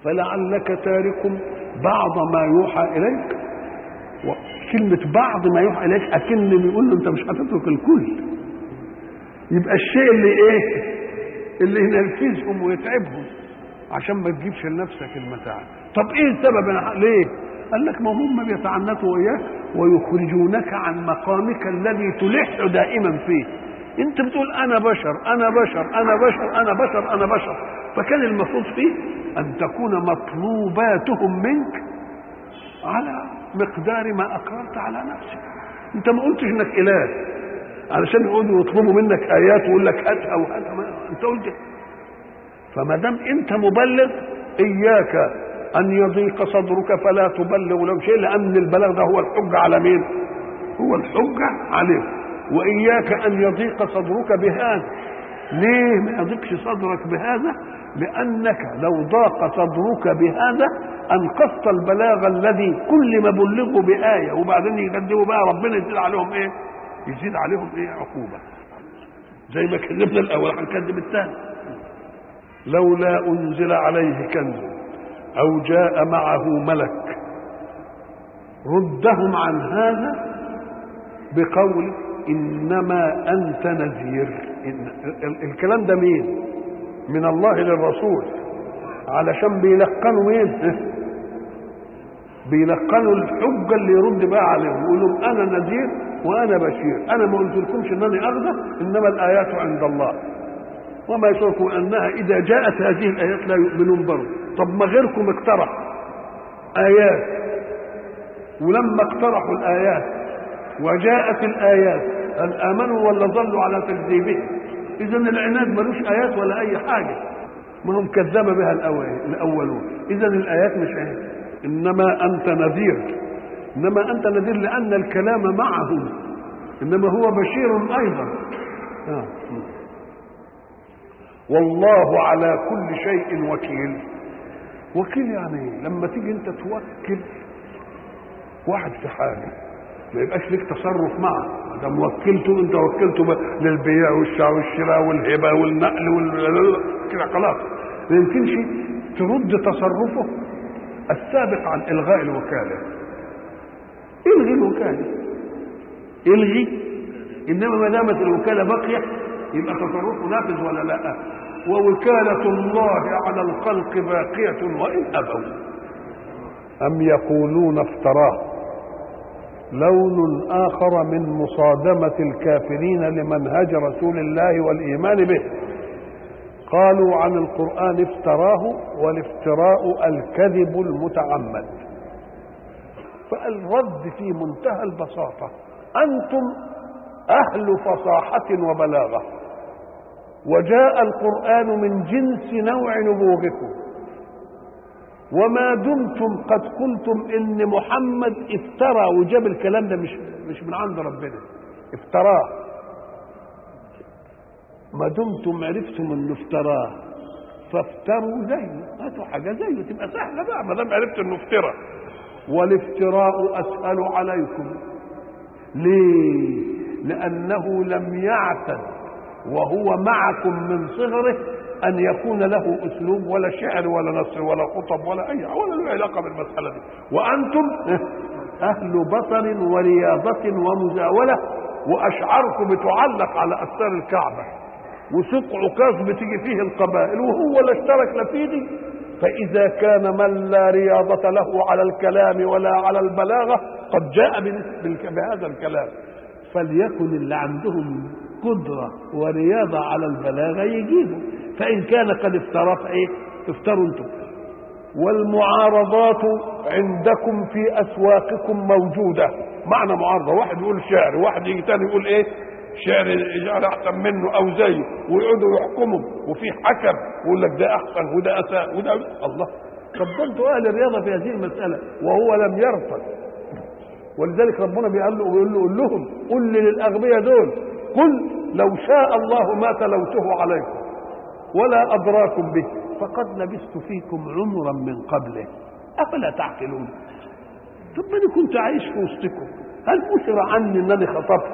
فلعلك تارك بعض ما يوحى اليك كلمة بعض ما يوحى اليك اكن بيقول له انت مش هتترك الكل يبقى الشيء اللي ايه اللي ينرفزهم ويتعبهم عشان ما تجيبش لنفسك المتاع طب ايه السبب أنا ليه قال لك ما هم بيتعنتوا اياك ويخرجونك عن مقامك الذي تلح دائما فيه انت بتقول انا بشر انا بشر انا بشر انا بشر انا بشر فكان المفروض فيه ان تكون مطلوباتهم منك على مقدار ما اقررت على نفسك انت ما قلتش انك اله علشان يقعدوا يطلبوا منك ايات ويقول لك هاتها وهاتها ما انت قلت فما دام انت مبلغ اياك ان يضيق صدرك فلا تبلغ له شيء لان البلاغ ده هو الحجه على مين؟ هو الحجه عليه واياك ان يضيق صدرك بهذا ليه ما يضيقش صدرك بهذا؟ لانك لو ضاق صدرك بهذا انقذت البلاغ الذي كل ما بلغوا بايه وبعدين يكذبوا بقى ربنا يزيد عليهم ايه؟ يزيد عليهم ايه؟ عقوبه. زي ما كذبنا الاول هنكذب الثاني. لولا انزل عليه كنز او جاء معه ملك ردهم عن هذا بقول انما انت نذير إن الكلام ده مين من الله للرسول علشان بيلقنوا مين بيلقنوا الحجة اللي يرد بقى عليهم يقول لهم أنا نذير وأنا بشير أنا ما قلت لكمش إنني أغضب إنما الآيات عند الله وما يشركوا أنها إذا جاءت هذه الآيات لا يؤمنون برضه طب ما غيركم اقترح آيات ولما اقترحوا الآيات وجاءت الآيات هل آمنوا ولا ظلوا على تكذيبهم إذا العناد ملوش آيات ولا أي حاجة ما هم كذب بها الأولون إذا الآيات مش آيات إنما أنت نذير إنما أنت نذير لأن الكلام معهم إنما هو بشير أيضا آه. والله على كل شيء وكيل وكيل يعني لما تيجي انت توكل واحد في حاجه ما يبقاش لك تصرف معه ده موكلته انت وكلته للبيع والشراء والهبه والنقل وال كده خلاص ما يمكنش ترد تصرفه السابق عن الغاء الوكاله الغي الوكاله الغي انما ما دامت الوكاله باقيه يبقى تصرفه نافذ ولا لا ووكالة الله على الخلق باقية وإن أبوا أم يقولون افتراه لون آخر من مصادمة الكافرين لمنهج رسول الله والإيمان به قالوا عن القرآن افتراه والافتراء الكذب المتعمد فالرد في منتهى البساطة أنتم أهل فصاحة وبلاغة وجاء القرآن من جنس نوع نبوغكم وما دمتم قد قلتم ان محمد افترى وجاب الكلام ده مش مش من عند ربنا افتراه ما دمتم عرفتم انه افتراه فافتروا زيه هاتوا حاجه زيه تبقى سهله بقى ما دام عرفت انه افترى والافتراء اسال عليكم ليه لانه لم يعتد وهو معكم من صغره ان يكون له اسلوب ولا شعر ولا نصر ولا خطب ولا اي ولا له علاقه بالمساله دي وانتم اهل بصر ورياضه ومزاوله واشعاركم بتعلق على استار الكعبه وسوق عكاظ بتيجي فيه القبائل وهو لا اشترك لا في دي فاذا كان من لا رياضه له على الكلام ولا على البلاغه قد جاء بهذا الكلام فليكن اللي عندهم قدرة ورياضة على البلاغة يجيبوا فإن كان قد افترى فإيه افتروا أنتم والمعارضات عندكم في أسواقكم موجودة معنى معارضة واحد يقول شعر واحد يجي تاني يقول إيه شعر يجعل أحسن منه أو زيه ويقعدوا يحكموا وفي حكم يقول لك ده أحسن وده أساء وده الله طب ده انتوا أهل الرياضة في هذه المسألة وهو لم يرفض ولذلك ربنا بيقول له بيقول له قول لهم قل للاغبياء دول قل لو شاء الله ما تلوته عليكم ولا ادراكم به فقد لبثت فيكم عمرا من قبله افلا تعقلون طب انا كنت عايش في وسطكم هل أسر عني انني خطبت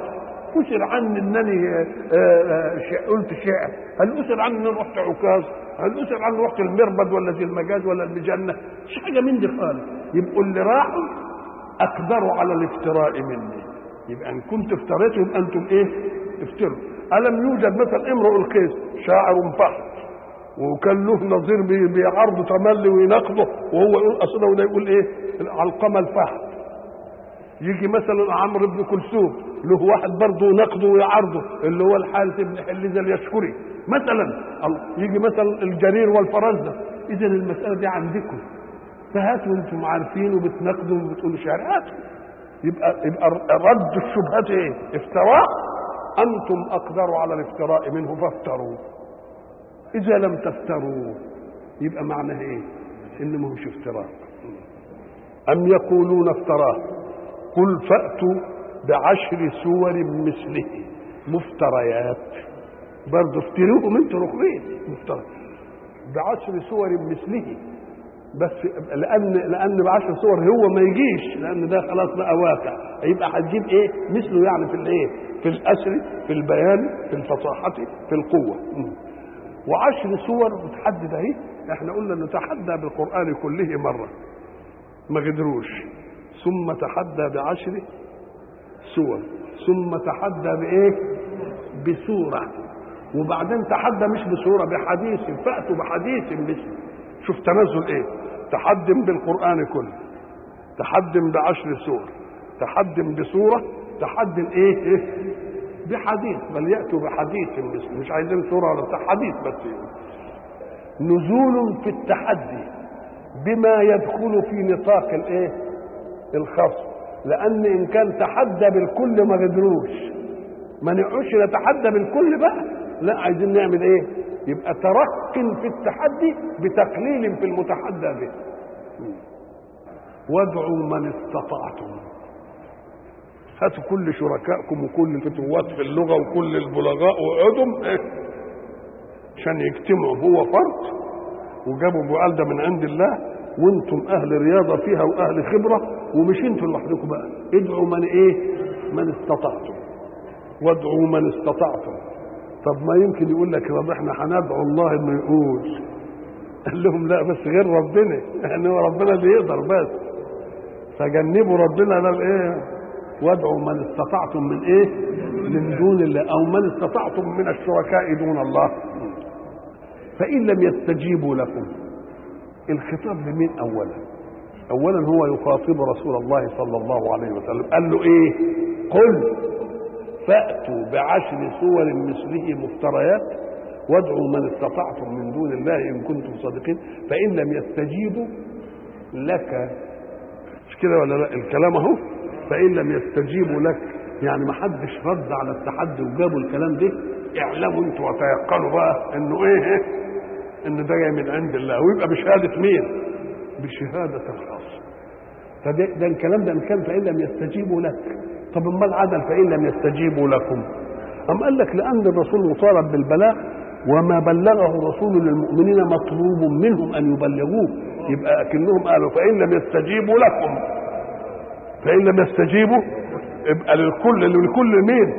أسر عني أنني آه، آه، شع- قلت شعر هل أسر عني أني رحت عكاظ هل أسر عني رحت المربد ولا ذي المجاز ولا المجنة مش حاجة من دي خالص يبقوا اللي راحوا أقدروا على الافتراء مني يبقى إن كنت افتريت يبقى أنتم إيه افتروا ألم يوجد مثلا امرؤ القيس شاعر فحت وكان له نظير بي- بيعرضه تملي ويناقضه وهو يقول اصلا وده يقول ايه علقمه الفحم يجي مثلا عمرو بن كلثوم له واحد برضه يناقضه ويعارضه اللي هو الحارث بن حليزه اليشكري مثلا ال- يجي مثلا الجرير والفرزدق اذا المساله دي عندكم فهاتوا انتم عارفين وبتناقضوا وبتقولوا شعر هاتوا يبقى يبقى رد الشبهات ايه؟ افتراء انتم اقدروا على الافتراء منه فافتروا إذا لم تفتروا يبقى معناها إيه؟ إن ما هوش افتراء أم يقولون افتراه قل فأتوا بعشر سور مثله مفتريات برضه افتروهم انتوا رخرين مفترى بعشر سور مثله بس لان لان بعشر صور هو ما يجيش لان ده خلاص بقى واقع يبقى هتجيب ايه مثله يعني في الايه في الاسر في البيان في الفصاحه في القوه م. وعشر سور متحدده اهي احنا قلنا انه تحدى بالقران كله مره ما قدروش ثم تحدى بعشر سور ثم تحدى بايه بسوره وبعدين تحدى مش بسوره بحديث فاتوا بحديث مثله شوف تنزل ايه تحدم بالقران كله تحدم بعشر سور تحدم بسوره تحدم ايه, إيه؟ بحديث بل ياتوا بحديث مثله مش عايزين سوره ولا بتاع حديث بس نزول في التحدي بما يدخل في نطاق الايه الخصم لان ان كان تحدى بالكل ما قدروش ما نقعدش نتحدى بالكل بقى لا عايزين نعمل ايه يبقى ترق في التحدي بتقليل في المتحدى به وادعوا من استطعتم هاتوا كل شركائكم وكل الفتوات في اللغه وكل البلغاء وقعدوا إيه؟ عشان يجتمعوا هو فرد وجابوا بقال ده من عند الله وانتم اهل رياضه فيها واهل خبره ومش انتم لوحدكم بقى ادعوا من ايه من استطعتم وادعوا من استطعتم طب ما يمكن يقول لك طب احنا هندعو الله انه يقول قال لهم لا بس غير ربنا يعني هو ربنا اللي يقدر بس فجنبوا ربنا ده الايه وادعوا من استطعتم من ايه من دون الله او من استطعتم من الشركاء دون الله فان لم يستجيبوا لكم الخطاب لمين اولا اولا هو يخاطب رسول الله صلى الله عليه وسلم قال له ايه قل فاتوا بعشر سور مثله مفتريات وادعوا من استطعتم من دون الله ان كنتم صادقين فان لم يستجيبوا لك مش كده ولا لا الكلام اهو فان لم يستجيبوا لك يعني ما حدش رد على التحدي وجابوا الكلام ده اعلموا انتوا وتيقنوا بقى انه ايه ان ده جاي من عند الله ويبقى بشهاده مين؟ بشهاده الخاص فده ده الكلام ده ان كان فان لم يستجيبوا لك طب امال عدل فان لم يستجيبوا لكم أم قال لك لأن الرسول مطالب بالبلاغ وما بلغه الرسول للمؤمنين مطلوب منهم أن يبلغوه يبقى أكنهم قالوا فإن لم يستجيبوا لكم فإن لم يستجيبوا يبقى للكل للكل مين؟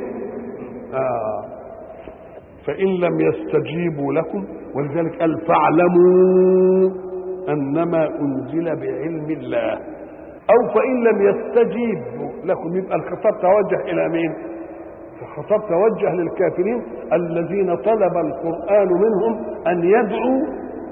آه فإن لم يستجيبوا لكم ولذلك قال فاعلموا أنما أنزل بعلم الله أو فإن لم يستجيبوا لكم يبقى الخطاب توجه إلى مين؟ الخطاب توجه للكافرين الذين طلب القرآن منهم أن يدعوا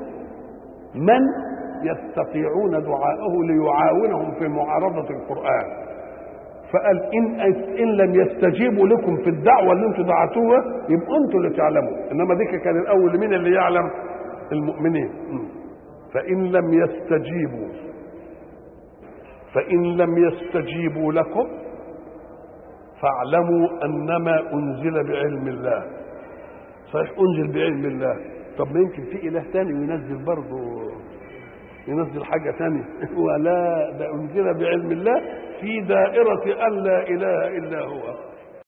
من يستطيعون دعاءه ليعاونهم في معارضة القرآن فقال إن إن لم يستجيبوا لكم في الدعوة اللي أنتم دعتوها يبقى أنتم اللي تعلموا إنما ديك كان الأول مين اللي يعلم المؤمنين فإن لم يستجيبوا فإن لم يستجيبوا لكم فاعلموا انما انزل بعلم الله صحيح انزل بعلم الله طب ما يمكن في اله تاني وينزل برضه ينزل حاجة تانية ولا ده أنزل بعلم الله في دائرة أن لا إله إلا هو